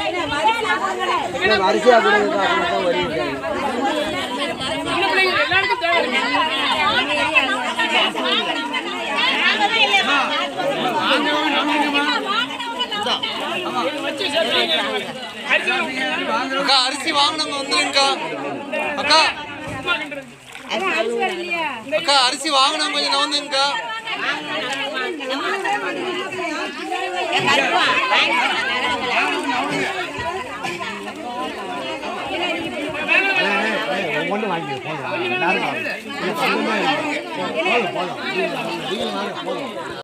வரிசையா கொடுங்க தான் வருவீங்க அக்கா அரிசி வாங்கினவங்க வந்துருங்கக்கா அக்கா அக்கா அரிசி வாங்கினவங்க கொஞ்சம் நவந்துங்கக்கா ஒவ்வொன்றும் வாங்கி போதும் எல்லாரும் வாங்க. இல்ல, பன்னெண்டு தான் இருக்கு. போதும் போதும் நீங்கள் வாங்க, போதும்